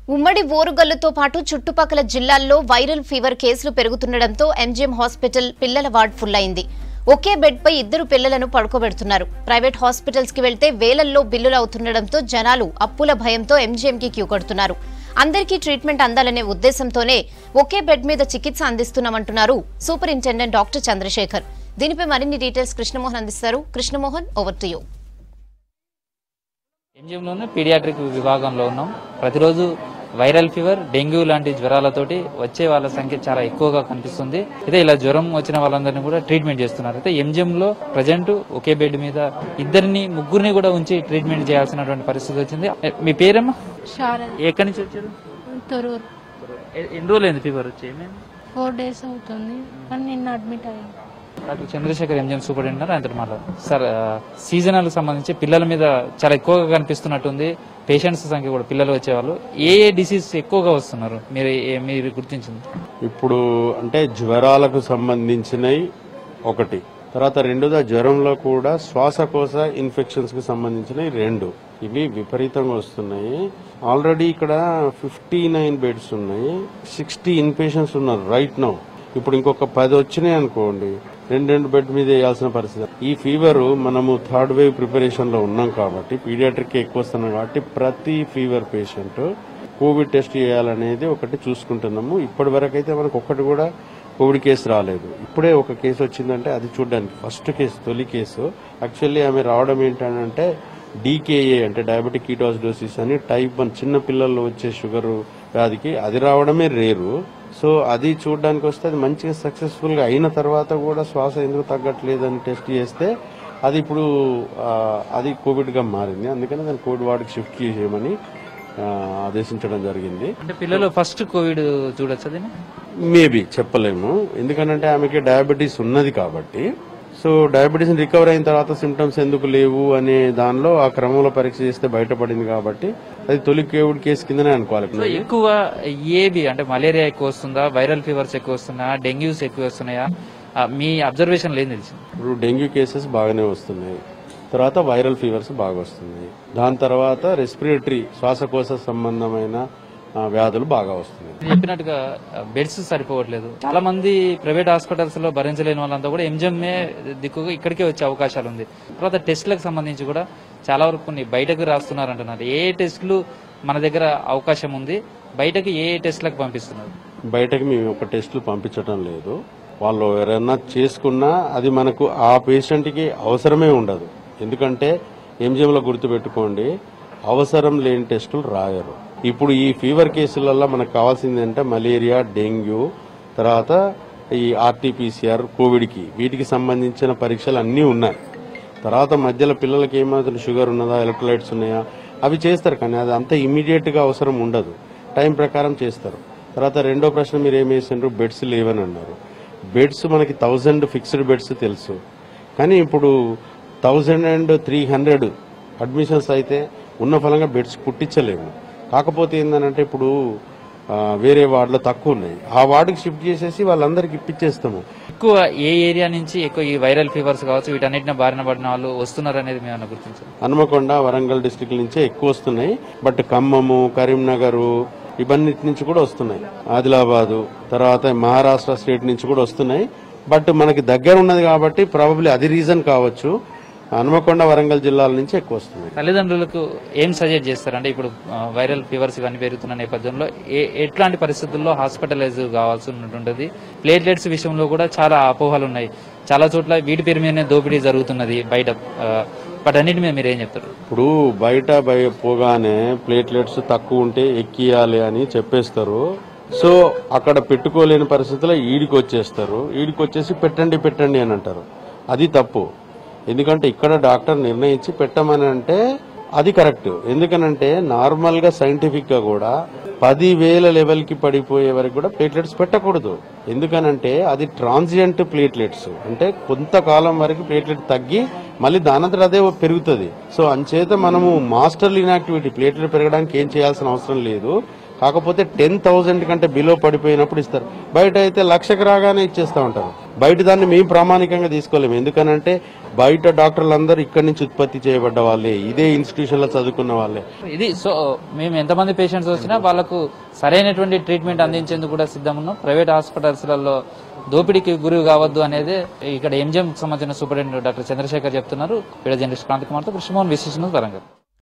ఉమ్మడి ఓరుగల్లుతో పాటు చుట్టుపక్కల జిల్లాల్లో వైరల్ ఫీవర్ కేసులు పెరుగుతుండటంతో ఎంజీఎం హాస్పిటల్ పిల్లల వార్డ్ ఫుల్ అయింది ఒకే బెడ్ పై ఇద్దరు పిల్లలను పడుకోబెడుతున్నారు ప్రైవేట్ హాస్పిటల్స్ కి వెళ్తే వేలల్లో బిల్లులు అవుతుండటంతో జనాలు అప్పుల భయంతో ఎంజీఎం కి క్యూ కడుతున్నారు అందరికీ ట్రీట్మెంట్ అందాలనే ఉద్దేశంతోనే ఒకే బెడ్ మీద చికిత్స అందిస్తున్నామంటున్నారు సూపరింటెండెంట్ డాక్టర్ చంద్రశేఖర్ దీనిపై మరిన్ని డీటెయిల్స్ కృష్ణమోహన్ అందిస్తారు కృష్ణమోహన్ ఓవర్ టు యూ ఎంజిఎంలోనే పీడియాట్రిక్ విభాగంలో ఉన్నాం ప్రతిరోజు వైరల్ ఫీవర్ డెంగ్యూ లాంటి జ్వరాలతోటి వచ్చే వాళ్ళ సంఖ్య చాలా ఎక్కువగా కనిపిస్తుంది అయితే ఇలా జ్వరం వచ్చిన వాళ్ళందరినీ కూడా ట్రీట్మెంట్ చేస్తున్నారు అయితే ఎంజిఎం లో ప్రజెంట్ ఒకే బెడ్ మీద ఇద్దరిని ముగ్గురిని కూడా ఉంచి ట్రీట్మెంట్ చేయాల్సినటువంటి పరిస్థితి వచ్చింది ఏ, మీ పేరేమ్మా శారద ఎక్కడి నుంచి వచ్చారు తొరూరు ఎ- ఎన్ని రోజులు అయింది ఫీవర్ వచ్చి ఏమేమి ఫోర్ డేస్ అవుతుంది కానీ నిన్న అడ్మిట్ అయ్యాను డాక్టర్ చంద్రశేఖర్ ఎంజిఎం సూపరింటెండెంట్ ఆయనతో మాట్లాడు సార్ సీజనల్ సంబంధించి పిల్లల మీద చాలా ఎక్కువగా కనిపిస్తున్నట్టుంది పేషెంట్స్ సంఖ్య కూడా పిల్లలు వచ్చేవాళ్ళు ఏ ఏ డిసీజ్ ఎక్కువగా వస్తున్నారు మీరు ఏ- మీరు గుర్తించింది ఇప్పుడు అంటే జ్వరాలకు సంబంధించినవి ఒకటి తర్వాత రెండోది ఆ జ్వరంలో కూడా శ్వాసకోశ ఇన్ఫెక్షన్స్ కి సంబంధించినవి రెండు ఇవి విపరీతంగా వస్తున్నాయి ఆల్రెడీ ఇక్కడ ఫిఫ్టీ నైన్ బెడ్స్ ఉన్నాయి సిక్స్టీ ఇన్ పేషెంట్స్ ఉన్నారు రైట్ నౌ ఇప్పుడు ఇంకొక పది వచ్చినాయి అనుకోండి రెండు రెండు బెడ్ మీద వేయాల్సిన పరిస్థితి ఈ ఫీవర్ మనము థర్డ్ వేవ్ ప్రిపరేషన్ లో ఉన్నాం కాబట్టి పీడియాట్రిక్ ఎక్కువ వస్తున్నాం కాబట్టి ప్రతి ఫీవర్ పేషెంట్ కోవిడ్ టెస్ట్ చేయాలనేది ఒకటి చూసుకుంటున్నాము ఇప్పటి వరకు అయితే మనకు ఒక్కటి కూడా కోవిడ్ కేసు రాలేదు ఇప్పుడే ఒక కేసు వచ్చిందంటే అది చూడడానికి ఫస్ట్ కేసు తొలి కేసు యాక్చువల్లీ ఆమె రావడం ఏంటంటే డీకేఏ అంటే డయాబెటిక్ కీటోసిడోసిస్ అని టైప్ వన్ చిన్న పిల్లల్లో వచ్చే షుగర్ వ్యాధికి అది రావడమే రేరు సో అది చూడడానికి వస్తే అది మంచిగా సక్సెస్ఫుల్ గా అయిన తర్వాత కూడా శ్వాస ఎందుకు తగ్గట్లేదని టెస్ట్ చేస్తే అది ఇప్పుడు ఆ, అది కోవిడ్ గా మారింది అందుకని దాన్ని కోవిడ్ వార్డుకి షిఫ్ట్ చేయమని ఆ, ఆదేశించడం జరిగింది అంటే పిల్లలు ఫస్ట్ కోవిడ్ చూడొచ్చు దీన్ని మేబీ చెప్పలేము ఎందుకంటే ఆమెకి డయాబెటీస్ ఉన్నది కాబట్టి సో డయాబెటీస్ రికవర్ అయిన తర్వాత సిమ్టమ్స్ ఎందుకు లేవు అనే దానిలో ఆ క్రమంలో పరీక్ష చేస్తే బయటపడింది కాబట్టి అది తొలి కోవిడ్ కేసు కిందనే అనుకోవాలి సో ఎక్కువ ఏవి అంటే మలేరియా ఎక్కువ వస్తుందా వైరల్ ఫీవర్స్ ఎక్కువ వస్తున్నాయా డెంగ్యూస్ ఎక్కువ వస్తున్నాయా ఆ, మీ అబ్జర్వేషన్ లేదు తెలిసింది ఇప్పుడు డెంగ్యూ కేసెస్ బాగానే వస్తున్నాయి తర్వాత వైరల్ ఫీవర్స్ బాగా వస్తున్నాయి దాని తర్వాత రెస్పిరేటరీ శ్వాసకోశ సంబంధమైన ఆ, వ్యాధులు బాగా వస్తున్నాయి మీరు చెప్పినట్టుగా బెడ్స్ సరిపోవట్లేదు చాలా మంది ప్రైవేట్ హాస్పిటల్స్ లో భరించలేని వాళ్ళంతా కూడా ఎంజిఎంఏ దిక్కుగా ఇక్కడికే వచ్చే అవకాశాలు ఉంది తర్వాత టెస్ట్లకు సంబంధించి కూడా చాలా వరకు కొన్ని బయటకు రాస్తున్నారు అంటున్నారు ఏ టెస్టులు మన దగ్గర అవకాశం ఉంది బయటకు ఏ టెస్ట్లకు పంపిస్తున్నారు బయటకి మేము ఒక టెస్టులు పంపించడం లేదు వాళ్ళు ఎవరైనా చేసుకున్నా అది మనకు ఆ పేషెంట్కి అవసరమే ఉండదు ఎందుకంటే ఎంజిఎంలో గుర్తుపెట్టుకోండి అవసరం లేని టెస్టులు రాయరు ఇప్పుడు ఈ ఫీవర్ కేసులలో మనకు కావాల్సింది అంటే మలేరియా డెంగ్యూ తర్వాత ఈ ఆర్టీపీసీఆర్ కోవిడ్కి వీటికి సంబంధించిన పరీక్షలు అన్నీ ఉన్నాయి తర్వాత మధ్యలో పిల్లలకి ఏమవుతుంది షుగర్ ఉన్నదా ఎలక్ట్రోలైట్స్ ఉన్నాయా అవి చేస్తారు కానీ అది అంత ఇమీడియట్ గా అవసరం ఉండదు టైం ప్రకారం చేస్తారు తర్వాత రెండో ప్రశ్న మీరు ఏం వేసిండ్రు బెడ్స్ లేవని అన్నారు బెడ్స్ మనకి థౌజండ్ ఫిక్స్డ్ బెడ్స్ తెలుసు కానీ ఇప్పుడు thousand and three hundred admissions అయితే ఉన్న ఫలంగా బెడ్స్ పుట్టించలేము కాకపోతే ఏంటంటే ఇప్పుడు ఆ, వేరే వార్డులో తక్కువ ఉన్నాయి ఆ వార్డుకి షిఫ్ట్ చేసేసి వాళ్ళందరికి ఇప్పించేస్తాము ఎక్కువ ఏ ఏరియా నుంచి ఎక్కువ ఈ వైరల్ ఫీవర్స్ కావచ్చు వీటన్నిటిని బారిన పడిన వాళ్ళు వస్తున్నారు అనేది మేము గుర్తించాం హనుమకొండ వరంగల్ డిస్టిక్ నుంచే ఎక్కువ వస్తున్నాయి బట్ ఖమ్మము కరీంనగర్ ఇవన్నిటి నుంచి కూడా వస్తున్నాయి ఆదిలాబాదు తర్వాత మహారాష్ట్ర స్టేట్ నుంచి కూడా వస్తున్నాయి బట్ మనకి దగ్గర ఉన్నది కాబట్టి ప్రాబబ్లీ అది రీజన్ కావచ్చు హనుమకొండ వరంగల్ జిల్లాల నుంచి ఎక్కువ వస్తున్నాయి తల్లిదండ్రులకు ఏం సజెస్ట్ చేస్తారు అంటే ఇప్పుడు ఆ, వైరల్ ఫీవర్స్ ఇవన్నీ పెరుగుతున్న నేపథ్యంలో ఏ ఎట్లాంటి పరిస్థితుల్లో హాస్పిటలైజ్ కావాల్సి ఉంటుంది ప్లేట్లెట్స్ విషయంలో కూడా చాలా అపోహలు ఉన్నాయి చాలా చోట్ల వీటి పేరు మీదనే దోపిడీ జరుగుతున్నది బయట ఆ, వాటన్నిటి మీద మీరు ఏం చెప్తారు ఇప్పుడు బయట బయ పోగానే ప్లేట్లెట్స్ తక్కువ ఉంటే ఎక్కియాలి అని చెప్పేస్తారు సో అక్కడ పెట్టుకోలేని పరిస్థితుల్లో ఈడికి వచ్చేస్తారు ఈడికి వచ్చేసి పెట్టండి పెట్టండి అని అంటారు అది తప్పు ఎందుకంటే ఇక్కడ డాక్టర్ నిర్ణయించి పెట్టమని అంటే అది కరెక్ట్ ఎందుకనంటే నార్మల్ గా సైంటిఫిక్ గా కూడా పదివేల లెవెల్ కి పడిపోయే వరకు కూడా ప్లేట్లెట్స్ పెట్టకూడదు ఎందుకనంటే అది ట్రాన్సియంట్ ప్లేట్లెట్స్ అంటే కొంతకాలం వరకు ప్లేట్లెట్ తగ్గి మళ్ళీ దానంతట అదే పెరుగుతుంది సో అంచేత మనము మాస్టర్ల్ ఇన్యాక్టివిటీ ప్లేట్లెట్ పెరగడానికి ఏం చేయాల్సిన అవసరం లేదు కాకపోతే టెన్ థౌసండ్ కంటే బిలో పడిపోయినప్పుడు ఇస్తారు బయట అయితే లక్షకు రాగానే ఇచ్చేస్తా ఉంటారు బయట దాన్ని మేము ప్రామాణికంగా తీసుకోలేము ఎందుకనంటే బయట డాక్టర్లందరూ ఇక్కడి నుంచి ఉత్పత్తి చేయబడ్డ వాళ్ళే ఇదే ఇన్స్టిట్యూషన్ లో చదువుకున్న వాళ్ళే ఇది సో మేము ఎంతమంది పేషెంట్స్ వచ్చినా వాళ్ళకు సరైనటువంటి ట్రీట్మెంట్ అందించేందుకు కూడా సిద్ధం ఉన్నాం ప్రైవేట్ హాస్పిటల్స్లలో దోపిడీకి గురి కావద్దు అనేది ఇక్కడ ఎంజిఎం సంబంధించిన సూపరింటెండెంట్ డాక్టర్ చంద్రశేఖర్ చెప్తున్నారు వీడియో జర్నలిస్ట్ క్రాంతి కుమార్తో కృష్ణమోహన్ విశేషణ వరంగల్